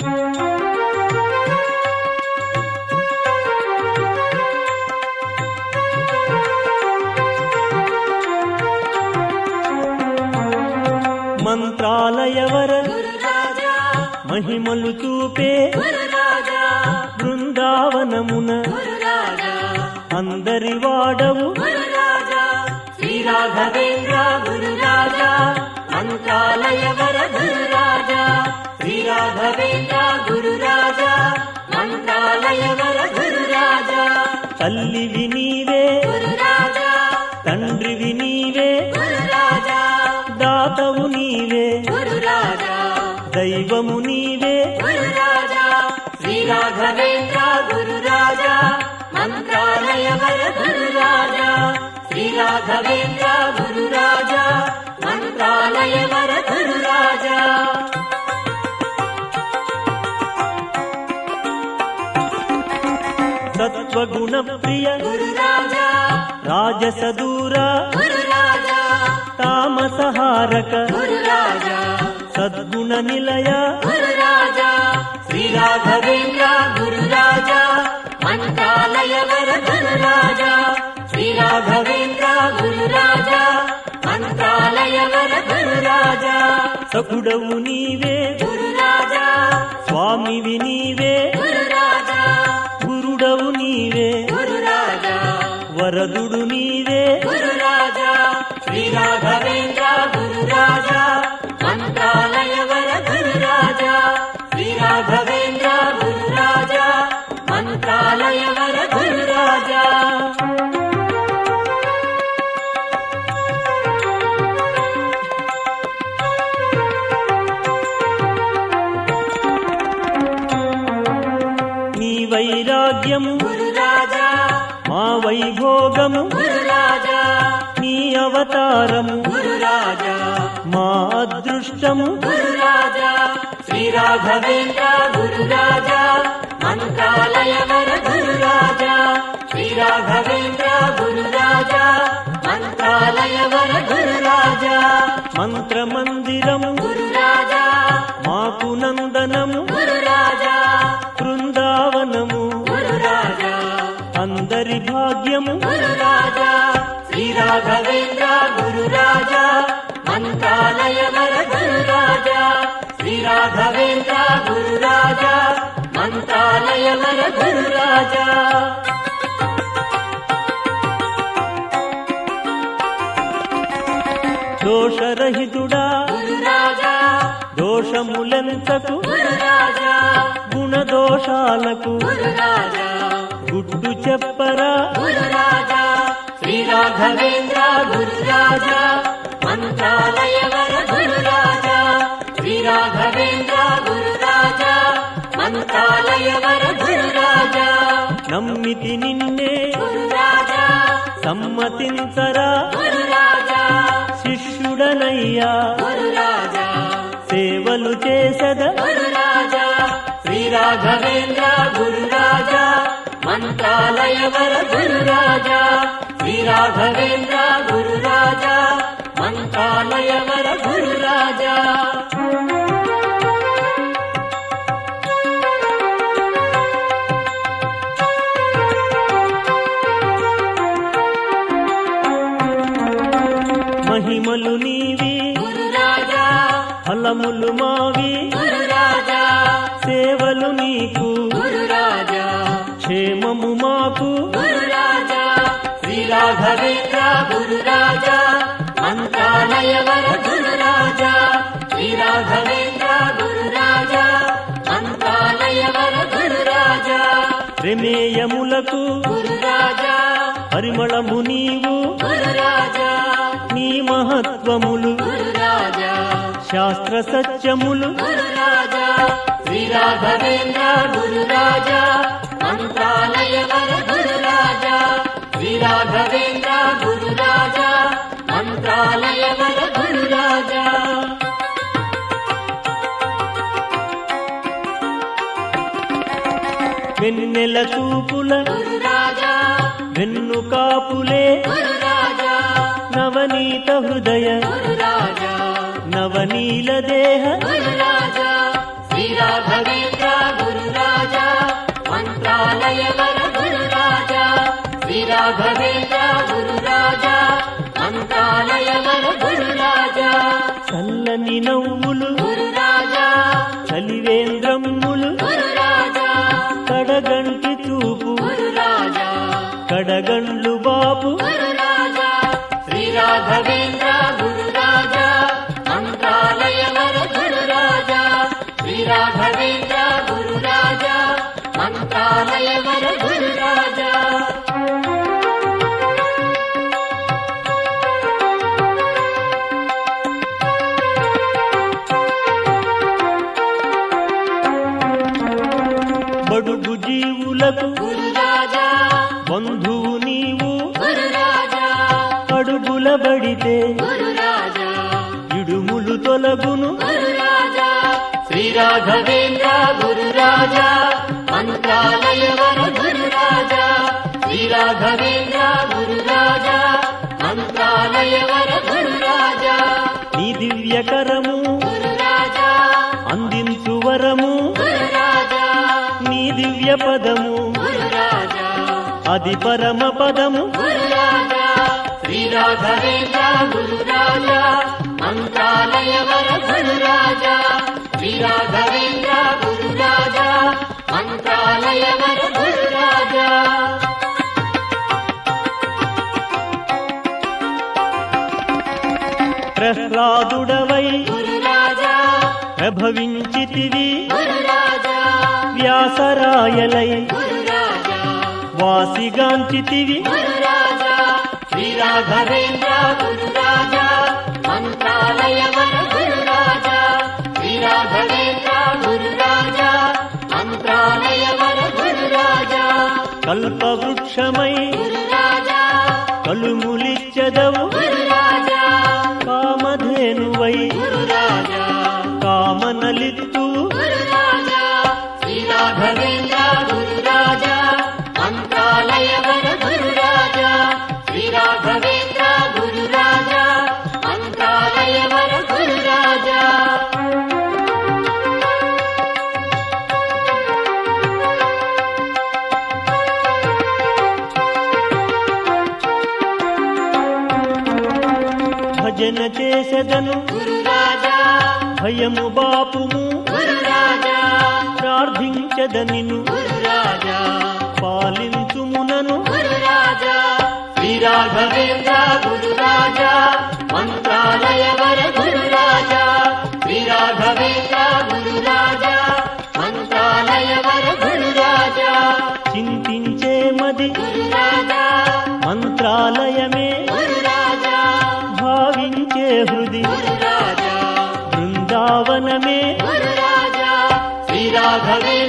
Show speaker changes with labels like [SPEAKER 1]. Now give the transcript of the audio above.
[SPEAKER 1] మంత్రాలయవర
[SPEAKER 2] గురురాజా
[SPEAKER 1] మహిమలు చూపే
[SPEAKER 2] గురురాజా
[SPEAKER 1] బృందావనమున
[SPEAKER 2] గురురాజా
[SPEAKER 1] అందరి వాడవు
[SPEAKER 2] గురురాజా శ్రీ రాఘవేంద్ర గురురాజా మంత్రాలయ వర గురురాజా శ్రీ రాఘవేంద్ర గురురాజా మంత్రాలయ వర గురురాజా
[SPEAKER 1] తల్లివి నీవే
[SPEAKER 2] గురురాజా
[SPEAKER 1] తండ్రివి నీవే
[SPEAKER 2] గురురాజా
[SPEAKER 1] దాతవు నీవే
[SPEAKER 2] గురురాజా
[SPEAKER 1] దైవము నీవే
[SPEAKER 2] గురురాజా శ్రీ రాఘవేంద్ర గురురాజా మంత్రాలయ వర గురురాజా శ్రీ రాఘవేంద్ర గురురాజా మంత్రాలయ వర గురురాజా
[SPEAKER 1] సత్వగుణ ప్రియ
[SPEAKER 2] గురురాజా
[SPEAKER 1] రాజసదూర
[SPEAKER 2] గురురాజా
[SPEAKER 1] తామసహారక
[SPEAKER 2] గురురాజా
[SPEAKER 1] సద్గుణ నిలయ
[SPEAKER 2] గురురాజా శ్రీ రాఘవేంద్ర గురురాజా మంత్రాలయ వర గురురాజా శ్రీ రాఘవేంద్ర గురురాజా మంత్రాలయ వర గురురాజా
[SPEAKER 1] సకుడవు నీవే
[SPEAKER 2] గురురాజా
[SPEAKER 1] స్వామివి నీవే
[SPEAKER 2] గురురాజా
[SPEAKER 1] గురుడవు నీవే
[SPEAKER 2] గురురాజా
[SPEAKER 1] వరదుడు నీవే
[SPEAKER 2] గురురాజా శ్రీ రాఘవేంద్ర గురురాజా మంత్రాలయ వర గురురాజా శ్రీ రాఘవేంద్ర గురురాజా మంత్రాలయ వర గురురాజా
[SPEAKER 1] నీ వైరాగ్యము
[SPEAKER 2] గురురాజా
[SPEAKER 1] మా వైభోగము
[SPEAKER 2] గురురాజా
[SPEAKER 1] నీ అవతారము
[SPEAKER 2] గురురాజా
[SPEAKER 1] మా అదృష్టము
[SPEAKER 2] గురురాజా శ్రీ రాఘవేంద్ర గురురాజా మంత్రాలయ వర గురురాజా శ్రీ రాఘవేంద్ర గురురాజా మంత్రాలయ వర గురురాజా
[SPEAKER 1] మంత్రమందిరము
[SPEAKER 2] గురురాజా
[SPEAKER 1] మాకు నందనము
[SPEAKER 2] గురురాజా
[SPEAKER 1] బృందావనము
[SPEAKER 2] గురురాజా
[SPEAKER 1] అందరి భాగ్యము
[SPEAKER 2] గురురాజా శ్రీ రాఘవేంద్ర గురురాజా మంత్రాలయ వర గురురాజా శ్రీ రాఘవేంద్ర గురురాజా మంత్రాలయ వర గురురాజా
[SPEAKER 1] దోషరహితుడా
[SPEAKER 2] గురురాజా
[SPEAKER 1] దోషములెంతకు
[SPEAKER 2] గురురాజా
[SPEAKER 1] గుణదోషాలకు
[SPEAKER 2] గురురాజా
[SPEAKER 1] గుడ్డు చెప్పరా
[SPEAKER 2] గురురాజా శ్రీ రాఘవేంద్ర గురురాజా మంత్రాలయ వర గురురాజా శ్రీ రాఘవేంద్ర గురురాజా మంత్రాలయ వర గురురాజా
[SPEAKER 1] నమ్మితి నిన్నే
[SPEAKER 2] గురురాజా
[SPEAKER 1] సమ్మతించరా
[SPEAKER 2] గురురాజా
[SPEAKER 1] శిష్యుడనయ్యా
[SPEAKER 2] గురురాజా
[SPEAKER 1] సేవలు చేసద
[SPEAKER 2] గురురాజా శ్రీ రాఘవేంద్ర గురురాజా మంత్రాలయ వర గురురాజా శ్రీ రాఘవేంద్ర గురురాజా మంత్రాలయ వర గురురాజా
[SPEAKER 1] మహిమలు నీవి
[SPEAKER 2] గురురాజా
[SPEAKER 1] ఫలములు మావి
[SPEAKER 2] గురురాజా
[SPEAKER 1] సేవలు నీకు
[SPEAKER 2] గురురాజా
[SPEAKER 1] క్షేమము మాకు
[SPEAKER 2] గురురాజా శ్రీ రాఘవేంద్ర గురురాజా మంత్రాలయ వర గురురాజా శ్రీ రాఘవేంద్ర గురురాజా మంత్రాలయ వర గురురాజా
[SPEAKER 1] ప్రమేయములకు
[SPEAKER 2] గురురాజా
[SPEAKER 1] పరిమళము నీవు
[SPEAKER 2] గురురాజా
[SPEAKER 1] నీ మహత్వములు
[SPEAKER 2] గురురాజా
[SPEAKER 1] శాస్త్ర సత్యములు
[SPEAKER 2] గురురాజా శ్రీ రాఘవేంద్ర గురురాజా మంత్రాలయ వర గురురాజా శ్రీ రాఘవేంద్ర గురురాజా మంత్రాలయ వర గురురాజా
[SPEAKER 1] వెన్నెల చూపుల
[SPEAKER 2] గురురాజా
[SPEAKER 1] వెన్ను కాపులే
[SPEAKER 2] గురురాజా
[SPEAKER 1] నవనీత హృదయ
[SPEAKER 2] గురురాజా
[SPEAKER 1] నవనీల దేహ
[SPEAKER 2] గురురాజా శ్రీ రాఘవేంద్ర
[SPEAKER 1] నవ్వులు
[SPEAKER 2] గురు రాజా
[SPEAKER 1] చలివేంద్రమ్ములు
[SPEAKER 2] గురు రాజా
[SPEAKER 1] కడగంటి చూపు
[SPEAKER 2] గురు రాజా
[SPEAKER 1] కడగండ్లు బాపు
[SPEAKER 2] గురు రాజా శ్రీ రాఘవేంద్ర గురు రాజా మంత్రాలయ వర గురు రాజా శ్రీ రాఘవేంద్ర గురు రాజా మంత్రాలయ వర గురు రాజా
[SPEAKER 1] బడుగు జీవులకు
[SPEAKER 2] గురు రాజా
[SPEAKER 1] బంధువు నీవు
[SPEAKER 2] గురు రాజా
[SPEAKER 1] అడుగుల బడితే
[SPEAKER 2] గురు రాజా
[SPEAKER 1] ఇడుములు తొలగును
[SPEAKER 2] గురు రాజా శ్రీ రాఘవేంద్ర గురు రాజా మంత్రాలయ వర గురు రాజా శ్రీ రాఘవేంద్ర గురు రాజా మంత్రాలయ వర గురు రాజా
[SPEAKER 1] నీ దివ్యకరము
[SPEAKER 2] గురు రాజా
[SPEAKER 1] అందించు వరము
[SPEAKER 2] గురు రాజా
[SPEAKER 1] నీ దివ్య పదము
[SPEAKER 2] గురు రాజా
[SPEAKER 1] అది పరమ పదము
[SPEAKER 2] గురు రాజా శ్రీ రాఘవేంద్ర గురు రాజా మంత్రాలయ వర గురు రాజా శ్రీ రాఘవేంద్ర గురు రాజా మంత్రాలయ వర గురు రాజా
[SPEAKER 1] ప్రహ్లాదుడవై
[SPEAKER 2] గురు రాజా
[SPEAKER 1] ప్రభవించితివి
[SPEAKER 2] గురు రాజా
[SPEAKER 1] వ్యాసరాయలై
[SPEAKER 2] గురు రాజా
[SPEAKER 1] వాసిగాంచితివి
[SPEAKER 2] గురు రాజా శ్రీ రాఘవేంద్ర గురు రాజా మంత్రాలయ వర గురు రాజా శ్రీ రాఘవేంద్ర గురు రాజా మంత్రాలయ వర గురు రాజా
[SPEAKER 1] కల్పవృక్షమై
[SPEAKER 2] గురు రాజా
[SPEAKER 1] కలుములిచ్చదవు
[SPEAKER 2] గురు రాజా
[SPEAKER 1] కామధేనువై
[SPEAKER 2] గురు రాజా
[SPEAKER 1] కామనలిత్తు
[SPEAKER 2] గురు రాజా శ్రీ రాఘవేంద్ర గురు రాజా మంత్రాలయ వర గురు రాజా శ్రీ రాఘవేంద్ర గురు రాజా మంత్రాలయ వర గురు రాజా
[SPEAKER 1] భజన చేసెదను
[SPEAKER 2] గురు రాజా
[SPEAKER 1] భయము బాపుము
[SPEAKER 2] గురు రాజా
[SPEAKER 1] ప్రార్థించదనిను
[SPEAKER 2] గురు రాజా
[SPEAKER 1] పాలించుమునను
[SPEAKER 2] గురు రాజా శ్రీ రాఘవేంద్ర గురు రాజా మంత్రాలయ వర గురు రాజా శ్రీ రాఘవేంద్ర గురు రాజా మంత్రాలయ వర గురు రాజా
[SPEAKER 1] చింతించే మది
[SPEAKER 2] గురు రాజా
[SPEAKER 1] మంత్రాలయమే
[SPEAKER 2] గురు రాజా
[SPEAKER 1] భావించే హృది
[SPEAKER 2] గురు రాజా
[SPEAKER 1] బృందావనమే
[SPEAKER 2] గురు రాజా శ్రీ రాఘవేంద్ర